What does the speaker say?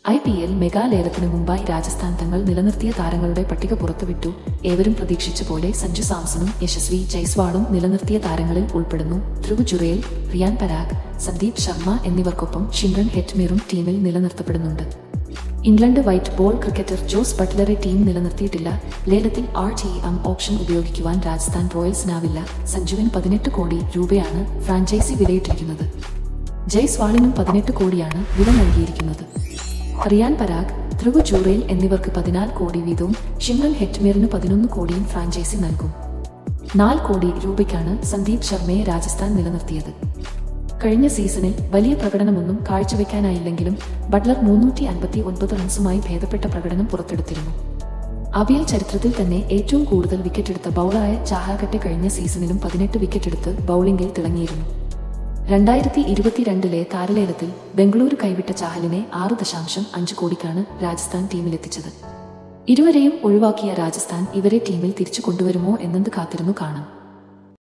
I P L മെഗാലേലത്തിന് മുമ്പായി രാജസ്ഥാൻ തങ്ങൾ നിലനിർത്തിയ താരങ്ങളുടെ പട്ടിക പുറത്തുവിട്ടു ഏവരും പ്രതീക്ഷിച്ച പോലെ സഞ്ജു സാംസണും യശസ്വി ജയ്സ്വാളും നിലനിർത്തിയ താരങ്ങളിൽ ഉൾപ്പെടുന്നു ധ്രുവ് ജുറേൽ റിയാൻ പരാഗ് സന്ദീപ് ശർമ്മ എന്നിവർക്കൊപ്പം ഷിംറൻ ഹെറ്റ്മീറും ടീമിൽ നിലനിർത്തപ്പെടുന്നുണ്ട് England white ball cricketer Jos ബട്ട്ലറെ ടീം നിലനിർത്തിയിട്ടില്ല ലേലത്തിൽ ആർ ടി എം ഓപ്ഷൻ ഉപയോഗിക്കുവാൻ രാജസ്ഥാൻ റോയൽസിനാവില്ല സഞ്ജുവിന് പതിനെട്ട് കോടി രൂപയാണ് ഫ്രാഞ്ചൈസി വിലയിട്ടിരിക്കുന്നത് ജയ്സ്വാളിനും പതിനെട്ട് കോടിയാണ് വില നൽകിയിരിക്കുന്നത് റിയാൻ പരാഗ് ധ്രുവ് ജൂറേൽ എന്നിവർക്ക് പതിനാല് കോടി വീതവും ഷിംറൻ ഹെറ്റ്മീറിന് പതിനൊന്ന് കോടിയും ഫ്രാഞ്ചൈസി നൽകും നാല് കോടി രൂപയ്ക്കാണ് സന്ദീപ് ശർമ്മയെ രാജസ്ഥാൻ നിലനിർത്തിയത് കഴിഞ്ഞ സീസണിൽ വലിയ പ്രകടനമൊന്നും കാഴ്ചവെക്കാനായില്ലെങ്കിലും ബട്ട്ലർ മുന്നൂറ്റി അൻപത്തി ഒൻപത് റൺസുമായി ഭേദപ്പെട്ട പ്രകടനം പുറത്തെടുത്തിരുന്നു ഐ ചരിത്രത്തിൽ തന്നെ ഏറ്റവും കൂടുതൽ വിക്കറ്റെടുത്ത ബൗളറായ ചാഹാകട്ടെ കഴിഞ്ഞ സീസണിലും പതിനെട്ട് വിക്കറ്റെടുത്ത് ബൗളിംഗിൽ തിളങ്ങിയിരുന്നു രണ്ടായിരത്തി ഇരുപത്തിരണ്ടിലെ താരലേലത്തിൽ ബംഗളൂരു കൈവിട്ട ചാഹലിനെ ആറ് ദശാംശം അഞ്ച് കോടിക്കാണ് രാജസ്ഥാൻ ടീമിലെത്തിച്ചത് ഇരുവരെയും ഒഴിവാക്കിയ രാജസ്ഥാൻ ഇവരെ ടീമിൽ തിരിച്ചു കൊണ്ടുവരുമോ എന്നത് കാത്തിരുന്നു കാണാം